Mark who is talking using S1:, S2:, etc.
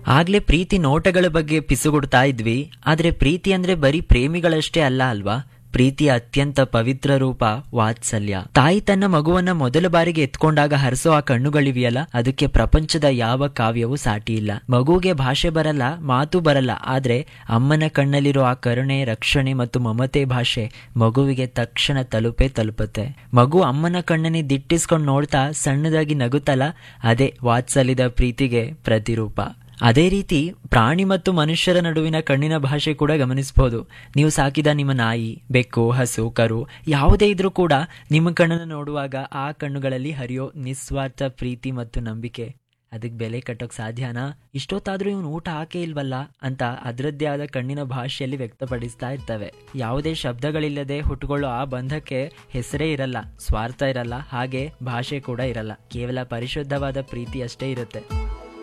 S1: ಆಗ್ಲೇ ಪ್ರೀತಿ ನೋಟಗಳ ಬಗ್ಗೆ ಪಿಸುಗುಡ್ತಾ ಇದ್ವಿ ಆದ್ರೆ ಪ್ರೀತಿ ಅಂದ್ರೆ ಬರೀ ಪ್ರೇಮಿಗಳಷ್ಟೇ ಅಲ್ಲ ಅಲ್ವಾ ಪ್ರೀತಿಯ ಅತ್ಯಂತ ಪವಿತ್ರ ರೂಪ ವಾತ್ಸಲ್ಯ ತಾಯಿ ತನ್ನ ಮಗುವನ್ನ ಮೊದಲ ಬಾರಿಗೆ ಎತ್ಕೊಂಡಾಗ ಹರಿಸೋ ಆ ಕಣ್ಣುಗಳಿವೆಯಲ್ಲ ಅದಕ್ಕೆ ಪ್ರಪಂಚದ ಯಾವ ಕಾವ್ಯವೂ ಸಾಟಿ ಇಲ್ಲ ಮಗುಗೆ ಭಾಷೆ ಬರಲ್ಲ ಮಾತು ಬರಲ್ಲ ಆದ್ರೆ ಅಮ್ಮನ ಕಣ್ಣಲ್ಲಿರೋ ಆ ಕರುಣೆ ರಕ್ಷಣೆ ಮತ್ತು ಮಮತೆ ಭಾಷೆ ಮಗುವಿಗೆ ತಕ್ಷಣ ತಲುಪೇ ತಲುಪುತ್ತೆ ಮಗು ಅಮ್ಮನ ಕಣ್ಣನ್ನೇ ದಿಟ್ಟಿಸ್ಕೊಂಡು ನೋಡ್ತಾ ಸಣ್ಣದಾಗಿ ನಗುತ್ತಲ್ಲ ಅದೇ ವಾತ್ಸಲ್ಯದ ಪ್ರೀತಿಗೆ ಪ್ರತಿರೂಪ ಅದೇ ರೀತಿ ಪ್ರಾಣಿ ಮತ್ತು ಮನುಷ್ಯರ ನಡುವಿನ ಕಣ್ಣಿನ ಭಾಷೆ ಕೂಡ ಗಮನಿಸಬಹುದು ನೀವು ಸಾಕಿದ ನಿಮ್ಮ ನಾಯಿ ಬೆಕ್ಕು ಹಸು ಕರು ಯಾವುದೇ ಇದ್ರೂ ಕೂಡ ನಿಮ್ಮ ಕಣ್ಣನ್ನು ನೋಡುವಾಗ ಆ ಕಣ್ಣುಗಳಲ್ಲಿ ಹರಿಯೋ ನಿಸ್ವಾರ್ಥ ಪ್ರೀತಿ ಮತ್ತು ನಂಬಿಕೆ ಅದಕ್ಕೆ ಬೆಲೆ ಕಟ್ಟೋಕ್ ಸಾಧ್ಯನಾ ಇಷ್ಟೊತ್ತಾದ್ರೂ ಇವನು ಊಟ ಹಾಕೇ ಇಲ್ವಲ್ಲ ಅಂತ ಅದರದ್ದೇ ಆದ ಕಣ್ಣಿನ ಭಾಷೆಯಲ್ಲಿ ವ್ಯಕ್ತಪಡಿಸ್ತಾ ಇರ್ತವೆ ಯಾವುದೇ ಶಬ್ದಗಳಿಲ್ಲದೆ ಹುಟ್ಟುಕೊಳ್ಳೋ ಆ ಬಂಧಕ್ಕೆ ಹೆಸರೇ ಇರಲ್ಲ ಸ್ವಾರ್ಥ ಇರಲ್ಲ ಹಾಗೆ ಭಾಷೆ ಕೂಡ ಇರಲ್ಲ ಕೇವಲ ಪರಿಶುದ್ಧವಾದ ಪ್ರೀತಿ ಅಷ್ಟೇ ಇರುತ್ತೆ